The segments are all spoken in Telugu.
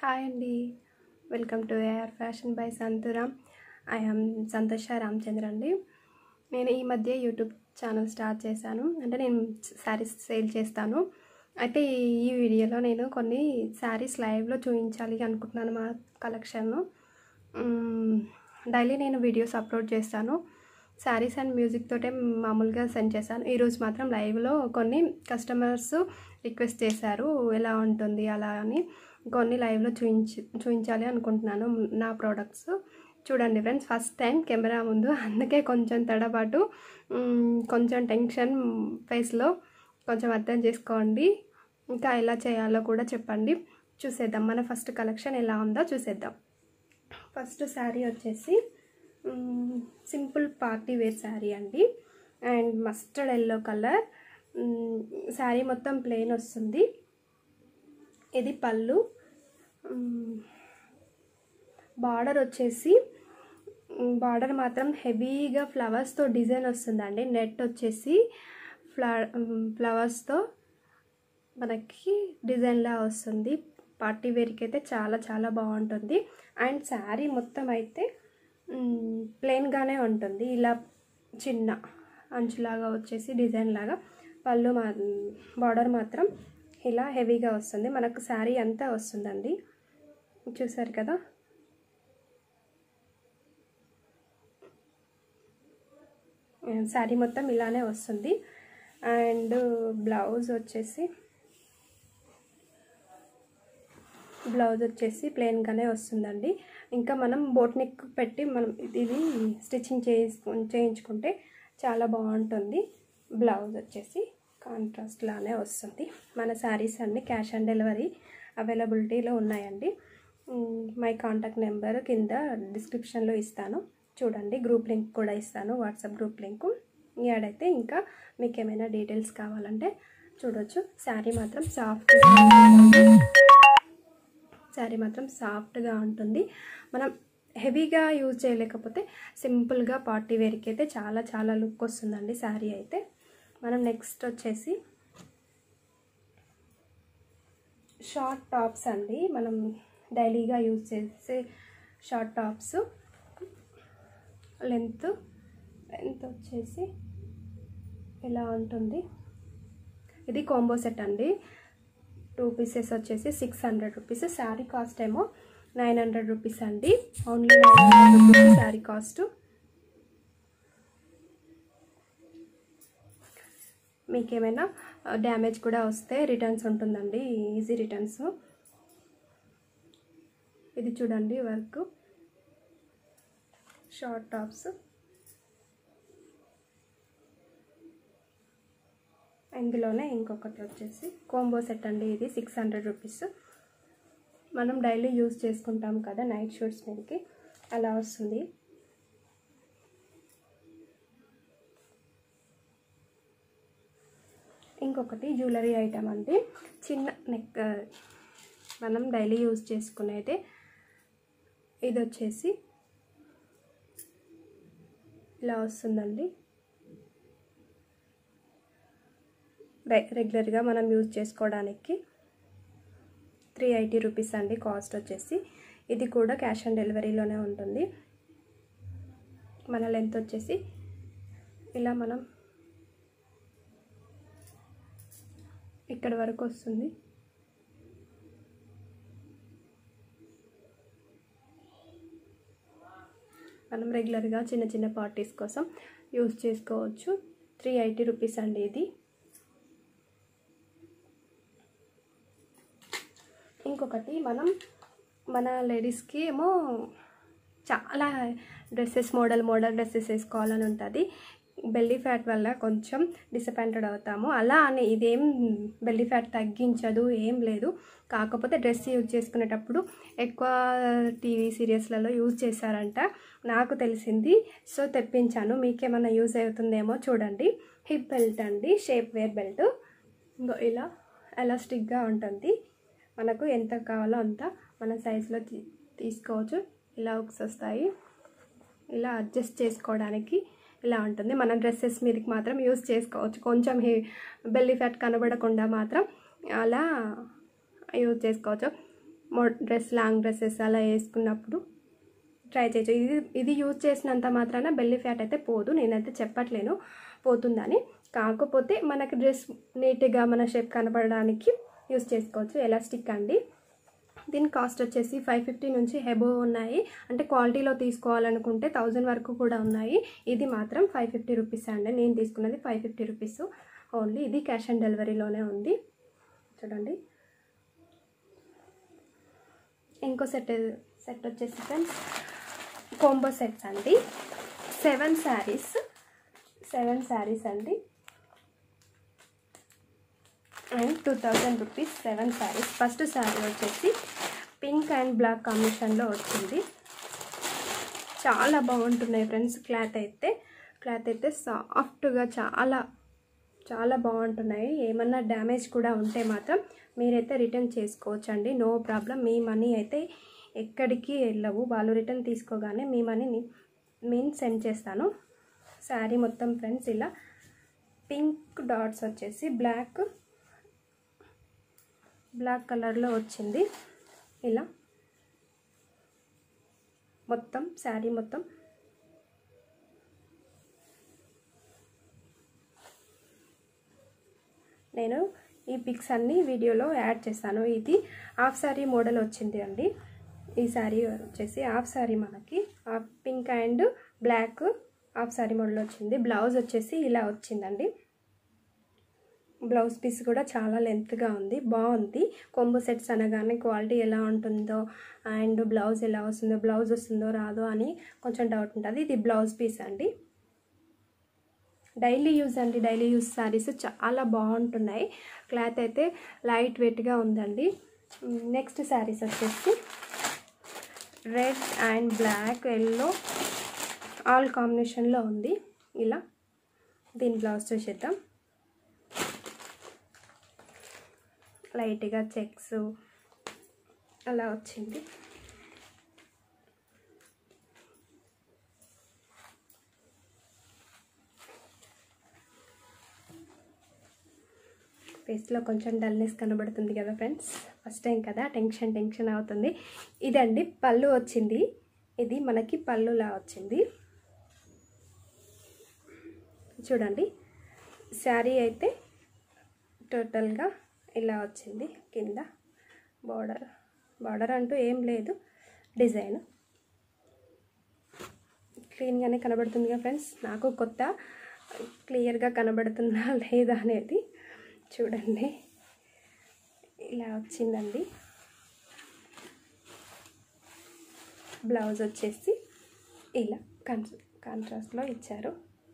హాయ్ అండి welcome to AR fashion by Santhuram I am Santosha Ramachandra అండి నేను ఈ మధ్య యూట్యూబ్ ఛానల్ స్టార్ట్ చేశాను అంటే నేను శారీస్ సేల్ చేస్తాను అయితే ఈ వీడియోలో నేను కొన్ని శారీస్ లైవ్లో చూపించాలి అనుకుంటున్నాను మా కలెక్షన్ను డైలీ నేను వీడియోస్ అప్లోడ్ చేస్తాను శారీస్ అండ్ మ్యూజిక్ తోటే మామూలుగా సెండ్ చేశాను ఈరోజు మాత్రం లైవ్లో కొన్ని కస్టమర్స్ రిక్వెస్ట్ చేశారు ఎలా ఉంటుంది అలా అని కొన్ని లైవ్లో చూయించి చూపించాలి అనుకుంటున్నాను నా ప్రోడక్ట్స్ చూడండి ఫ్రెండ్స్ ఫస్ట్ టైం కెమెరా ముందు అందుకే కొంచెం తడబాటు మ్, కొంచెం టెన్షన్ ఫేస్లో కొంచెం అర్థం చేసుకోండి ఇంకా ఎలా చేయాలో కూడా చెప్పండి చూసేద్దాం మన ఫస్ట్ కలెక్షన్ ఎలా ఉందో చూసేద్దాం ఫస్ట్ శారీ వచ్చేసి మ్, సింపుల్ పార్టీ వేర్ శారీ అండి అండ్ మస్టర్డ్ ఎల్లో కలర్ మ్, శారీ మొత్తం ప్లెయిన్ వస్తుంది ఇది పళ్ళు బార్డర్ వచ్చేసి బార్డర్ మాత్రం హెవీగా ఫ్లవర్స్తో డిజైన్ వస్తుందండి నెట్ వచ్చేసి ఫ్ల ఫ్లవర్స్తో మనకి డిజైన్లా వస్తుంది పార్టీ వేర్కి అయితే చాలా చాలా బాగుంటుంది అండ్ శారీ మొత్తం అయితే ప్లెయిన్గానే ఉంటుంది ఇలా చిన్న అంచులాగా వచ్చేసి డిజైన్ లాగా పళ్ళు మా బార్డర్ మాత్రం ఇలా హెవీగా వస్తుంది మనకు శారీ అంతా వస్తుందండి చూసారు కదా శారీ మొత్తం ఇలానే వస్తుంది అండ్ బ్లౌజ్ వచ్చేసి బ్లౌజ్ వచ్చేసి ప్లెయిన్గానే వస్తుందండి ఇంకా మనం బోట్ నెక్ పెట్టి మనం ఇది స్టిచ్చింగ్ చేయించు చేయించుకుంటే చాలా బాగుంటుంది బ్లౌజ్ వచ్చేసి కాంట్రాస్ట్ లానే వస్తుంది మన శారీస్ అన్ని క్యాష్ ఆన్ డెలివరీ అవైలబిలిటీలో ఉన్నాయండి మై కాంటాక్ట్ నెంబర్ కింద డిస్క్రిప్షన్లో ఇస్తాను చూడండి గ్రూప్ లింక్ కూడా ఇస్తాను వాట్సాప్ గ్రూప్ లింకు యాడైతే ఇంకా మీకు ఏమైనా డీటెయిల్స్ కావాలంటే చూడొచ్చు శారీ మాత్రం సాఫ్ట్ శారీ మాత్రం సాఫ్ట్గా ఉంటుంది మనం హెవీగా యూజ్ చేయలేకపోతే సింపుల్గా పార్టీ వేర్కి అయితే చాలా చాలా లుక్ వస్తుందండి శారీ అయితే మనం నెక్స్ట్ వచ్చేసి షార్ట్ టాప్స్ అండి మనం డైలీగా యూజ్ చేసే షార్ట్ టాప్స్ లెంత్ లెంత్ వచ్చేసి ఇలా ఉంటుంది ఇది కాంబో సెట్ అండి టూ పీసెస్ వచ్చేసి six hundred rupees sari cost ఏమో నైన్ హండ్రెడ్ రూపీస్ అండి only nine hundred rupees sari cost మీకు ఏమైనా డ్యామేజ్ కూడా వస్తే రిటర్న్స్ ఉంటుందండి ఈజీ రిటర్న్స్ ఇది చూడండి వర్క్ షార్ట్ టాప్స్ ఇందులోనే ఇంకొకటి వచ్చేసి కోంబో సెట్ అండి ఇది సిక్స్ హండ్రెడ్ రూపీస్ మనం డైలీ యూజ్ చేసుకుంటాం కదా నైట్ షూట్స్ మీదకి అలా వస్తుంది ఇంకొకటి జ్యువెలరీ ఐటమ్ అండి చిన్న నెక్ మనం డైలీ యూజ్ చేసుకునేది ఇది వచ్చేసి ఇలా వస్తుందండి రెగ్యులర్గా మనం యూజ్ చేసుకోవడానికి త్రీ ఎయిటీ రూపీస్ అండి కాస్ట్ వచ్చేసి ఇది కూడా క్యాష్ ఆన్ డెలివరీలోనే ఉంటుంది మన లెంత్ వచ్చేసి ఇలా మనం ఇక్కడ వరకు వస్తుంది మనం రెగ్యులర్గా చిన్న చిన్న పార్టీస్ కోసం యూజ్ చేసుకోవచ్చు త్రీ ఎయిటీ రూపీస్ అండి ఇది ఇంకొకటి మనం మన లేడీస్కి ఏమో చాలా డ్రెస్సెస్ మోడల్ మోడల్ డ్రెస్సెస్ వేసుకోవాలని ఉంటుంది బెల్లీ ఫ్యాట్ వల్ల కొంచెం డిసప్పాయింటెడ్ అవుతాము అలా అని ఇదేం బెల్లీ ఫ్యాట్ తగ్గించదు ఏం లేదు కాకపోతే డ్రెస్ యూజ్ చేసుకునేటప్పుడు ఎక్కువ టీవీ సీరియల్స్లలో యూజ్ చేశారంట నాకు తెలిసింది సో తెప్పించాను మీకేమైనా యూజ్ అవుతుందేమో చూడండి హిప్ బెల్ట్ అండి షేప్ వేర్ బెల్ట్ ఇంకో ఇలా ఎలాస్టిక్గా ఉంటుంది మనకు ఎంత కావాలో అంత మన సైజులో తీ తీసుకోవచ్చు ఇలా హుక్స్ వస్తాయి ఇలా అడ్జస్ట్ చేసుకోవడానికి ఇలా ఉంటుంది మన డ్రెస్సెస్ మీదకి మాత్రం యూస్ చేసుకోవచ్చు కొంచెం హే బెల్లీ ఫ్యాట్ కనబడకుండా మాత్రం అలా యూజ్ చేసుకోవచ్చు మో డ్రెస్ లాంగ్ డ్రెస్సెస్ అలా వేసుకున్నప్పుడు ట్రై చేయొచ్చు ఇది ఇది యూజ్ చేసినంత మాత్రాన బెల్లీ ఫ్యాట్ అయితే పోదు నేనైతే చెప్పట్లేను పోతుందని కాకపోతే మనకి డ్రెస్ నీట్గా మన షేప్ కనపడడానికి యూజ్ చేసుకోవచ్చు ఎలాస్టిక్ అండి దీని కాస్ట్ వచ్చేసి ఫైవ్ ఫిఫ్టీ నుంచి హెబో ఉన్నాయి అంటే క్వాలిటీలో తీసుకోవాలనుకుంటే థౌజండ్ వరకు కూడా ఉన్నాయి ఇది మాత్రం ఫైవ్ ఫిఫ్టీ రూపీస్ అండి నేను తీసుకున్నది ఫైవ్ ఫిఫ్టీ రూపీస్ ఓన్లీ ఇది క్యాష్ ఆన్ డెలివరీలోనే ఉంది చూడండి ఇంకో సెట్ సెట్ వచ్చేసి ఫ్రెండ్స్ కోంబో సెట్స్ అండి సెవెన్ శారీస్ సెవెన్ శారీస్ అండి and two thousand rupees seven saris first sari వచ్చేసి పింక్ అండ్ బ్లాక్ కాంబినేషన్లో వచ్చింది చాలా బాగుంటున్నాయి ఫ్రెండ్స్ క్లాత్ అయితే క్లాత్ అయితే సాఫ్ట్గా చాలా చాలా బాగుంటున్నాయి ఏమన్నా డ్యామేజ్ కూడా ఉంటే మాత్రం మీరైతే రిటర్న్ చేసుకోవచ్చు అండి నో ప్రాబ్లం మీ మనీ అయితే ఎక్కడికి వెళ్ళవు వాళ్ళు రిటర్న్ తీసుకోగానే మీ మనీని నేను సెండ్ చేస్తాను శారీ మొత్తం ఫ్రెండ్స్ ఇలా పింక్ డాట్స్ వచ్చేసి బ్లాక్ బ్లాక్ కలర్లో వచ్చింది ఇలా మొత్తం శారీ మొత్తం నేను ఈ పిక్స్ అన్నీ వీడియోలో యాడ్ చేస్తాను ఇది హాఫ్ శారీ మోడల్ వచ్చింది అండి ఈ శారీ వచ్చేసి హాఫ్ శారీ మనకి half pink and black half sari model వచ్చింది బ్లౌజ్ వచ్చేసి ఇలా వచ్చిందండి బ్లౌజ్ పీస్ కూడా చాలా లెంత్గా ఉంది బాగుంది కొంబో సెట్స్ అనగానే క్వాలిటీ ఎలా ఉంటుందో అండ్ బ్లౌజ్ ఎలా వస్తుందో బ్లౌజ్ వస్తుందో రాదో అని కొంచెం డౌట్ ఉంటుంది ఇది బ్లౌజ్ పీస్ అండి డైలీ యూజ్ అండి డైలీ యూజ్ శారీస్ చాలా బాగుంటున్నాయి క్లాత్ అయితే లైట్ వెయిట్గా ఉందండి నెక్స్ట్ శారీస్ వచ్చేసి red and black yellow all కాంబినేషన్లో ఉంది ఇలా దీని బ్లౌజ్ చూసేద్దాం లైట్గా చెక్స్ అలా వచ్చింది ఫేస్లో కొంచెం డల్నెస్ కనబడుతుంది కదా ఫ్రెండ్స్ ఫస్ట్ టైం కదా టెన్షన్ టెన్షన్ అవుతుంది ఇదండి పళ్ళు వచ్చింది ఇది మనకి పళ్ళులా వచ్చింది చూడండి శారీ అయితే టోటల్గా ఇలా వచ్చింది కింద బార్డర్ బార్డర్ అంటూ ఏం లేదు డిజైన్ క్లీన్గానే కనబడుతుందిగా ఫ్రెండ్స్ నాకు కొత్త క్లియర్గా కనబడుతుందా లేదా అనేది చూడండి ఇలా వచ్చిందండి బ్లౌజ్ వచ్చేసి ఇలా కన్ కాంట్రాస్ట్లో ఇచ్చారు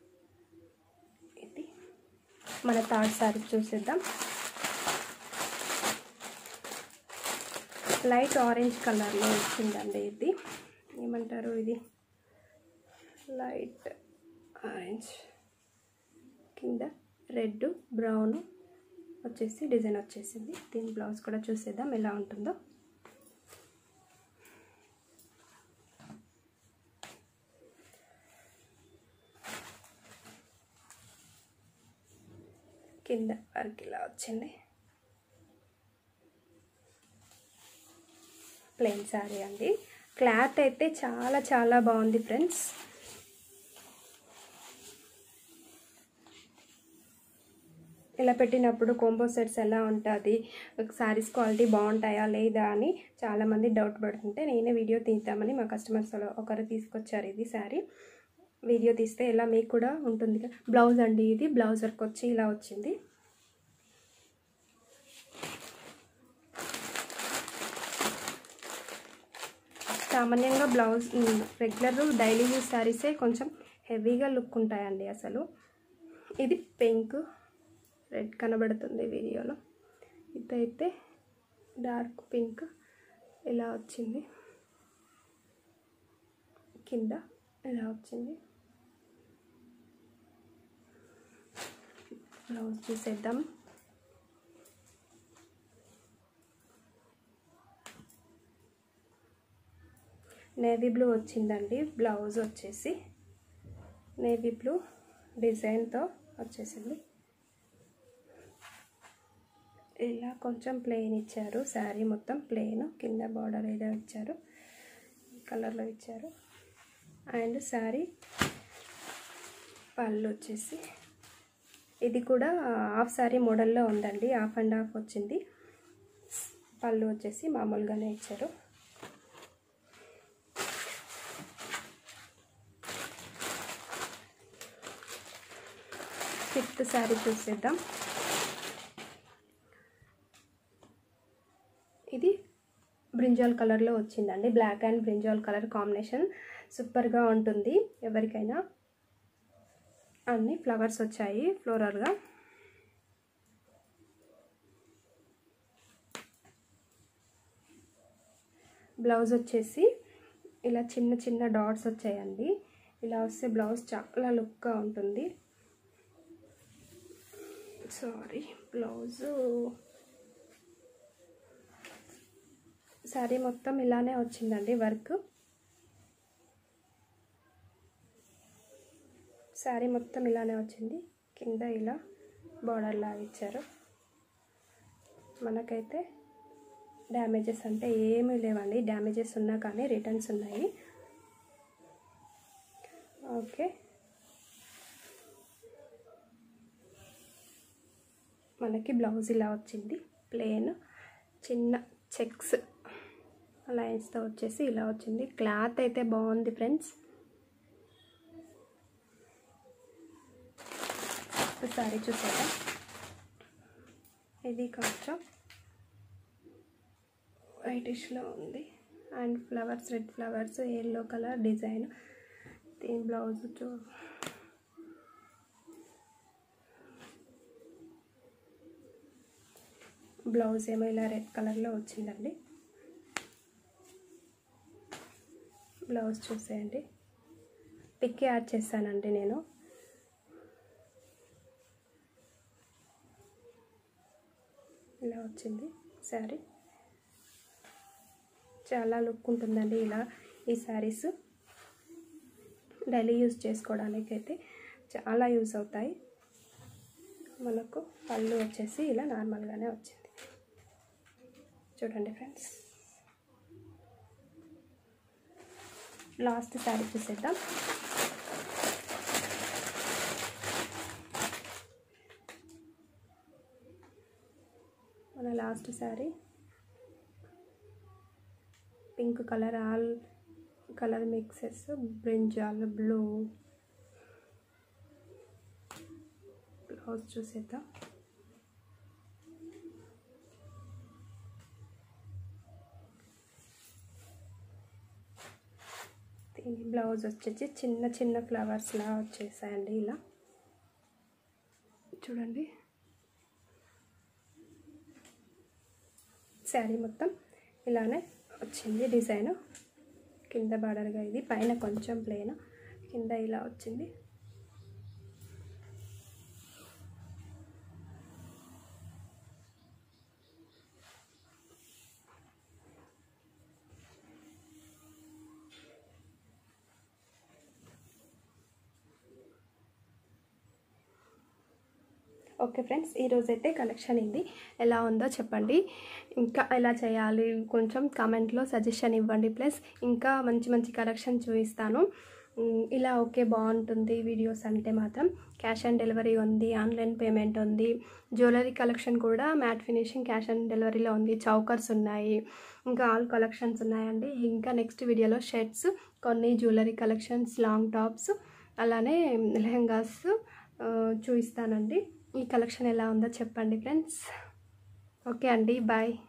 ఇది మన థర్డ్ సారీ చూసేద్దాం లైట్ ఆరెంజ్ కలర్లో వచ్చిందండి ఇది ఏమంటారు ఇది లైట్ ఆరెంజ్ కింద రెడ్ బ్రౌన్ వచ్చేసి డిజైన్ వచ్చేసింది దీని బ్లౌజ్ కూడా చూసేద్దాం ఎలా ఉంటుందో కింద వర్క్ ఇలా వచ్చింది ప్లెయిన్ శారీ అండి క్లాత్ అయితే చాలా చాలా బాగుంది ఫ్రెండ్స్ ఇలా పెట్టినప్పుడు కోంబో సెట్స్ ఎలా ఉంటుంది శారీస్ క్వాలిటీ బాగుంటాయా లేదా అని చాలామంది డౌట్ పడుతుంటే నేనే వీడియో తీద్దామని మా కస్టమర్స్ ఒకరు తీసుకొచ్చారు ఇది శారీ వీడియో తీస్తే ఇలా మీకు కూడా ఉంటుంది బ్లౌజ్ అండి ఇది బ్లౌజ్ వర్క్ వచ్చి ఇలా వచ్చింది సామాన్యంగా బ్లౌజ్ రెగ్యులర్ డైలీ యూజ్ శారీసే కొంచెం హెవీగా లుక్ ఉంటాయండి అసలు ఇది పింక్ రెడ్ కనబడుతుంది వీడియోలో ఇదైతే డార్క్ పింక్ ఇలా వచ్చింది కింద ఇలా వచ్చింది బ్లౌజ్ చూసేద్దాం నేవీ బ్లూ వచ్చిందండి బ్లౌజ్ వచ్చేసి నేవీ బ్లూ డిజైన్తో వచ్చేసింది ఇలా కొంచెం ప్లెయిన్ ఇచ్చారు శారీ మొత్తం ప్లెయిన్ కింద బార్డర్ ఏదో ఇచ్చారు కలర్లో ఇచ్చారు అండ్ శారీ పళ్ళు వచ్చేసి ఇది కూడా హాఫ్ శారీ మోడల్లో ఉందండి హాఫ్ అండ్ హాఫ్ వచ్చింది పళ్ళు వచ్చేసి మామూలుగానే ఇచ్చారు ఫిఫ్త్ శారీ చూసేద్దాం ఇది బ్రింజాల్ కలర్లో వచ్చిందండి black and brinjal colour combination సూపర్గా ఉంటుంది ఎవరికైనా అన్ని ఫ్లవర్స్ వచ్చాయి ఫ్లోరల్గా బ్లౌజ్ వచ్చేసి ఇలా చిన్న చిన్న డాట్స్ వచ్చాయండి ఇలా వస్తే బ్లౌజ్ చాలా లుక్గా ఉంటుంది సారీ బ్లౌజు శారీ మొత్తం ఇలానే వచ్చిందండి వర్క్ శారీ మొత్తం ఇలానే వచ్చింది కింద ఇలా బార్డర్ లాగా ఇచ్చారు మనకైతే డ్యామేజెస్ అంటే ఏమీ లేవండి డ్యామేజెస్ ఉన్నా కానీ రిటర్న్స్ ఉన్నాయి ఓకే మనకి బ్లౌజ్ ఇలా వచ్చింది ప్లెయిన్ చిన్న చెక్స్ లైన్స్తో వచ్చేసి ఇలా వచ్చింది క్లాత్ అయితే బాగుంది ఫ్రెండ్స్ ఒకసారి చూసారా ఇది కొంచెం వైటిష్లో ఉంది and flowers red flowers yellow colour design దీని బ్లౌజ్ చూ బ్లౌజ్ ఏమో ఇలా రెడ్ కలర్లో వచ్చిందండి బ్లౌజ్ చూసేయండి పిక్ యాడ్ చేశానండి నేను ఇలా వచ్చింది శారీ చాలా లుక్ ఉంటుందండి ఇలా ఈ శారీస్ డైలీ యూజ్ చేసుకోవడానికి అయితే చాలా యూజ్ అవుతాయి మనకు పళ్ళు వచ్చేసి ఇలా నార్మల్గానే వచ్చింది చూడండి ఫ్రెండ్స్ లాస్ట్ శారీ చూసేద్దాం మన last sari pink colour all colour mixes brinjal blue blouse చూసేద్దాం దీని బ్లౌజ్ వచ్చేసి చిన్న చిన్న ఫ్లవర్స్లా వచ్చేసాయండి ఇలా చూడండి శారీ మొత్తం ఇలానే వచ్చింది డిజైన్ కింద బార్డర్గా ఇది పైన కొంచెం ప్లేన్ కింద ఇలా వచ్చింది ఓకే ఫ్రెండ్స్ ఈరోజైతే కలెక్షన్ ఇది ఎలా ఉందో చెప్పండి ఇంకా ఎలా చేయాలి కొంచెం కామెంట్లో సజెషన్ ఇవ్వండి ప్లస్ ఇంకా మంచి మంచి కలెక్షన్ చూపిస్తాను ఉమ్, ఇలా ఓకే బాగుంటుంది వీడియోస్ అంటే మాత్రం క్యాష్ ఆన్ డెలివరీ ఉంది ఆన్లైన్ పేమెంట్ ఉంది జ్యువెలరీ కలెక్షన్ కూడా మ్యాట్ ఫినిషింగ్ క్యాష్ ఆన్ డెలివరీలో ఉంది చౌకర్స్ ఉన్నాయి ఇంకా ఆల్ కలెక్షన్స్ ఉన్నాయండి ఇంకా నెక్స్ట్ వీడియోలో షర్ట్స్ కొన్ని జ్యువెలరీ కలెక్షన్స్ లాంగ్ టాప్స్ అలానే లెహంగాస్ ఆ, చూపిస్తానండి ఈ కలెక్షన్ ఎలా ఉందో చెప్పండి ఫ్రెండ్స్ ఓకే అండి బాయ్